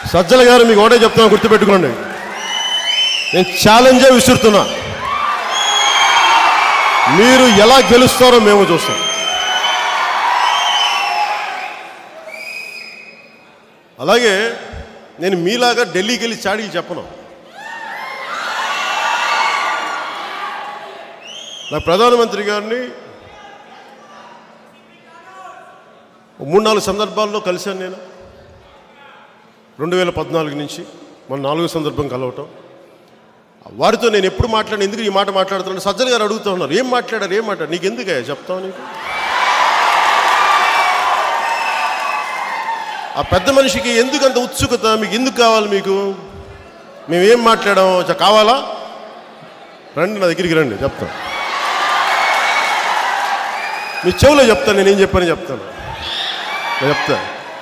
సజ్జల గారు మీకు ఒకటే చెప్తున్నా గుర్తుపెట్టుకోండి నేను ఛాలెంజే విసురుతున్నా మీరు ఎలా గెలుస్తారో మేము చూస్తాం అలాగే నేను మీలాగా ఢిల్లీకి వెళ్ళి చాడీలు చెప్పను నా ప్రధానమంత్రి గారిని ఓ మూడు నాలుగు సందర్భాల్లో కలిశాను నేను రెండు వేల పద్నాలుగు నుంచి మన నాలుగో సందర్భం కలవటం వారితో నేను ఎప్పుడు మాట్లాడిన ఎందుకు ఈ మాట మాట్లాడుతున్నాను సజ్జల గారు అడుగుతూ ఉన్నారు ఏం మాట్లాడారు ఏం మాట్లాడారు నీకు ఎందుకయ్యా చెప్తావు నీకు ఆ పెద్ద మనిషికి ఎందుకు అంత ఉత్సుకత మీకు ఎందుకు కావాలి మీకు మేము ఏం మాట్లాడాం చ- కావాలా రండి నా దగ్గరికి రండి చెప్తాను మీ చెవులో చెప్తాను నేనేం చెప్పాను చెప్తాను నేను చెప్తా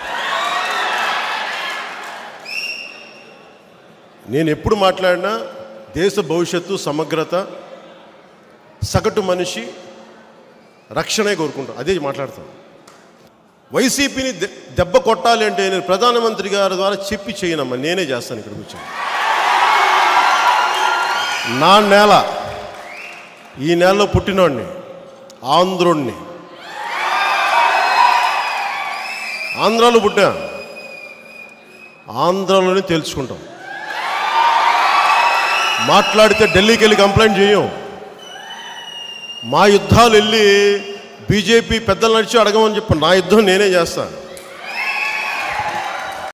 నేను ఎప్పుడు మాట్లాడినా దేశ భవిష్యత్తు సమగ్రత సగటు మనిషి రక్షణే కోరుకుంటాను అదే మాట్లాడతాను వైసీపీని దె- దెబ్బ కొట్టాలి అంటే నేను ప్రధానమంత్రి గారి ద్వారా చెప్పి చేయనమ్మా నేనే చేస్తాను ఇక్కడ కూర్చొని నా నేల ఈ నేలలో పుట్టినోడిని ఆంధ్రుణ్ణి ఆంధ్రాలో పుట్టా ఆంధ్రాలోనే తెలుసుకుంటాం మాట్లాడితే ఢిల్లీకి వెళ్ళి కంప్లైంట్ చేయం మా యుద్ధాలు వెళ్ళి బీజేపీ పెద్దలు నడిచి అడగమని చెప్పి నా యుద్ధం నేనే చేస్తాను